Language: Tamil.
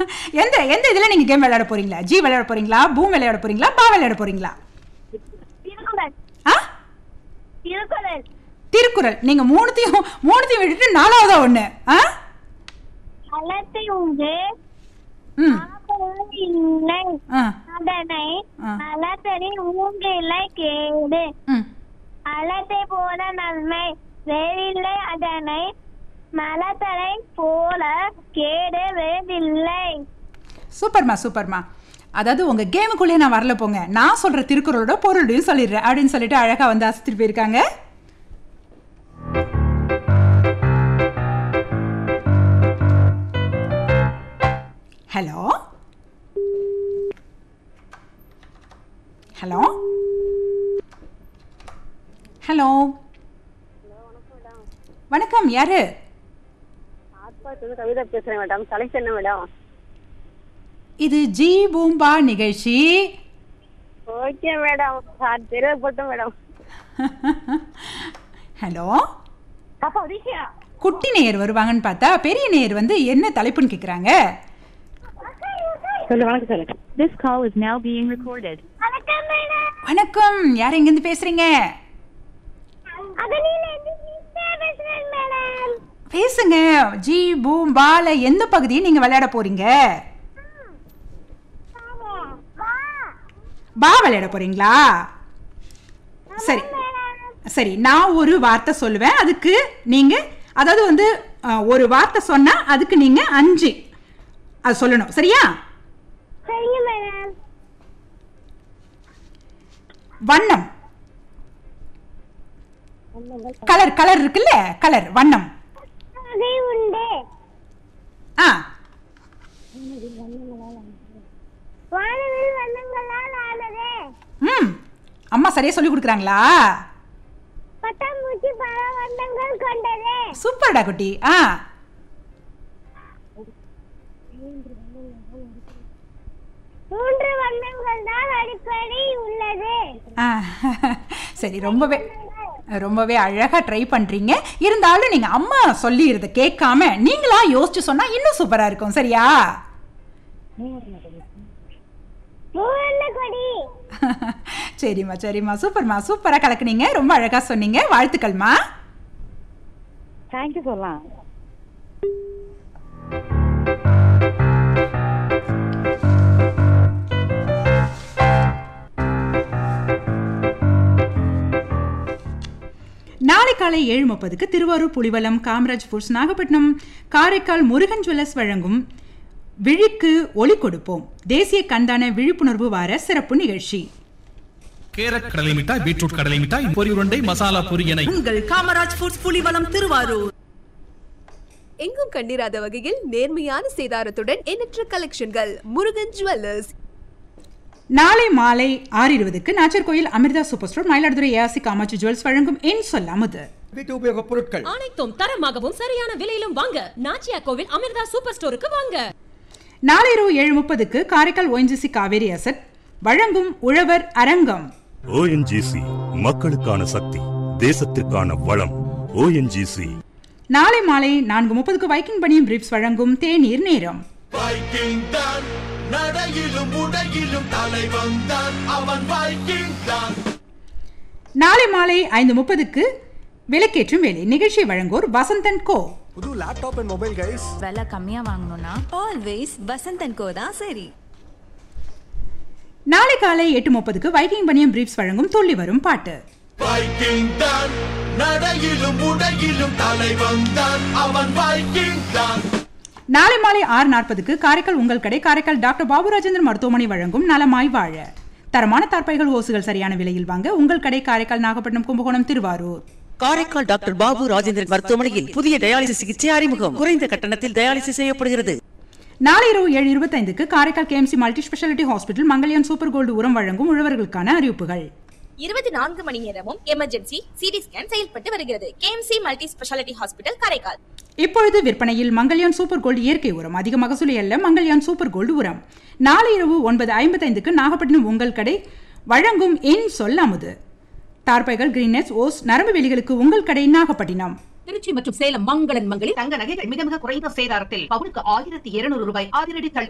எந்த எந்த இதுல நீங்க கேம் விளையாட போறீங்களா ஜி விளையாட போறீங்களா பூம் விளையாட போறீங்களா பா விளையாட போறீங்களா திருக்குறள் ஆ திருக்குறள் திருக்குறள் நீங்க மூணுத்தையும் மூணுத்தையும் விட்டுட்டு நாலாவதா ஒண்ணு ஆ களத்தை உண்டு ம் இல்லை ஆ அதனை ஆ. களத்தடி மூங்கிலை கேடு ம் அலத்தை போல நன்மை வேறில்லை அதனை மலத்தலை போல கேடு வேறில்லை சூப்பர்மா சூப்பர்மா அதாவது உங்க கேமுக்குள்ளேயே நான் வரல போங்க நான் சொல்ற திருக்குறளோட பொருளையும் சொல்லிடுறேன் அப்படின்னு சொல்லிட்டு அழகா வந்து அசத்திட்டு போயிருக்காங்க ஹலோ ஹலோ ஹலோ வணக்கம் யாரு ஆத்மாத்து கவிதா பேசுறேன் மேடம் தலைச்சு என்ன மேடம் இது ஜி பூம்பா நிகழ்ச்சி ஓகே மேடம் சார் தெரிய போட்டோம் மேடம் ஹலோ அப்பா விஷயம் குட்டி நேயர் வருவாங்கன்னு பார்த்தா பெரிய நேயர் வந்து என்ன தலைப்புன்னு கேக்குறாங்க சொல்லு வணக்கம் சொல்லு This call is now being recorded. வணக்கம் மேடம் வணக்கம் யார் எங்கேருந்து பேசுறீங்க அதனில பேசுறேன் மேடம் பேசுங்க ஜி பூம் பால எந்த பகுதியை நீங்க விளையாட போறீங்க பா விளையாட போறீங்களா சரி சரி நான் ஒரு வார்த்தை சொல்லுவேன் அதுக்கு நீங்க அதாவது வந்து அஹ், ஒரு வார்த்தை சொன்னா அதுக்கு நீங்க அஞ்சு அது சொல்லணும் சரியா சரிங்க மேடம் வண்ணம் கலர் கலர் இருக்குல்ல கலர் வண்ணம் அதை உண்டு ஆ வானவில் வண்ணங்களால் ஆனது ம் அம்மா சரியா சொல்லி கொடுக்குறாங்களா பட்டாம்பூச்சி பல வண்ணங்கள் கொண்டது சூப்பர்டா குட்டி ஆ மூன்று வண்ணங்கள் தான் அடிக்கடி உள்ளது ஆ, சரி ரொம்பவே ரொம்பவே அழகா ட்ரை பண்றீங்க இருந்தாலும் நீங்க அம்மா சொல்லிடுறத கேட்காம நீங்களா யோசிச்சு சொன்னா இன்னும் சூப்பரா இருக்கும் சரியா மூவண்ண கொடி சரிம்மா சரிம்மா சூப்பர்மா சூப்பரா கலக்குனீங்க ரொம்ப அழகா சொன்னீங்க வாழ்த்துக்கள்மா தேங்க்யூ சொல்லலாம் நாளை காலை ஏழு முப்பதுக்கு திருவாரூர் புலிவலம் காமராஜ் ஃபுட்ஸ் நாகப்பட்டினம் காரைக்கால் முருகன் ஜுவல்லர்ஸ் வழங்கும் விழிக்கு ஒளி கொடுப்போம் தேசிய கண்தான விழிப்புணர்வு வார சிறப்பு நிகழ்ச்சி கேரட் கடலை மிட்டாய் பீட்ரூட் கடலை மிட்டாய் பொரி உருண்டை மசாலா பொரி என உங்கள் காமராஜ் ஃபுட்ஸ் புலிவலம் திருவாரூர் எங்கும் கண்டிராத வகையில் நேர்மையான சேதாரத்துடன் எண்ணற்ற கலெக்ஷன்கள் முருகன் ஜுவல்லர்ஸ் நாளை மாலை ஆறு இருபதுக்கு நாச்சர்கோயில் அமிர்தா சூப்பர் ஸ்டோர் மயிலாடுதுறை ஏஆசி காமாட்சி ஜுவல்ஸ் வழங்கும் என் சொல்லாமது வீட்டு உபயோகப் பொருட்கள் அனைத்தும் தரமாகவும் சரியான விலையிலும் வாங்க நாச்சியா கோவில் அமிர்தா சூப்பர் ஸ்டோருக்கு வாங்க நாளை இரவு ஏழு முப்பதுக்கு காரைக்கால் ஓஎன்ஜிசி காவேரி அசட் வழங்கும் உழவர் அரங்கம் ஓஎன்ஜிசி மக்களுக்கான சக்தி தேசத்திற்கான வளம் ஓஎன்ஜிசி நாளை மாலை நான்கு முப்பதுக்கு வைக்கிங் பணியும் பிரீப்ஸ் வழங்கும் தேநீர் நேரம் வைக்கிங் தான் நடையிலும் உடையிலும் தலைவன் தான் அவன் வைக்கிங் தான் நாளை மாலை ஐந்து முப்பதுக்கு விளக்கேற்றும் வேலை நிகழ்ச்சி வழங்குவோர் வசந்தன் கோ புது லேப்டாப் அண்ட் மொபைல் கைஸ் விலை கம்மியா வாங்கணும்னா ஆல்வேஸ் வசந்தன் கோ தான் சரி நாளை காலை எட்டு முப்பதுக்கு வைக்கிங் பணியம் பிரீப்ஸ் வழங்கும் துள்ளி வரும் பாட்டு வைக்கிங் தான் நடையிலும் உடையிலும் தலைவன் தான் அவன் வைக்கிங் தான் நாளை மாலை ஆறு நாற்பதுக்கு காரைக்கால் உங்கள் கடை காரைக்கால் டாக்டர் பாபு ராஜேந்திரன் மருத்துவமனை வழங்கும் நலமாய் வாழ தரமான தார்ப்பைகள் ஓசுகள் சரியான விலையில் வாங்க உங்கள் கடை காரைக்கால் நாகப்பட்டினம் கும்பகோணம் திருவாரூர் காரைக்கால் டாக்டர் பாபு ராஜேந்திரன் மருத்துவமனையில் புதிய டயாலிசிஸ் சிகிச்சை அறிமுகம் குறைந்த கட்டணத்தில் டயாலிசிஸ் செய்யப்படுகிறது நாளை இரவு ஏழு இருபத்தைந்துக்கு Karaikal KMC multi speciality hospital Mangalyaan super gold உரம் வழங்கும் உழவர்களுக்கான அறிவிப்புகள் இருபத்தி நான்கு மணி நேரமும் எமர்ஜென்சி சிடி ஸ்கேன் செயல்பட்டு வருகிறது KMC multi speciality hospital Karaikal இப்பொழுது விற்பனையில் மங்கல்யான் சூப்பர் கோல்டு இயற்கை உரம் அதிக மகசூலை அல்ல மங்கல்யான் சூப்பர் கோல்டு உரம் நாளை இரவு ஒன்பது ஐம்பத்தைந்துக்கு நாகப்பட்டினம் உங்கள் கடை வழங்கும் என் சொல் அமுது தார்பைகள் கிரீனஸ் ஓஸ் நரம்பு வெளிகளுக்கு உங்கள் கடை நாகப்பட்டினம் திருச்சி மற்றும் சேலம் மங்களன் மங்களில் தங்க நகைகள் மிக மிக குறைந்த சேதாரத்தில் பவுனுக்கு ஆயிரத்தி இருநூறு ரூபாய் அதிரடி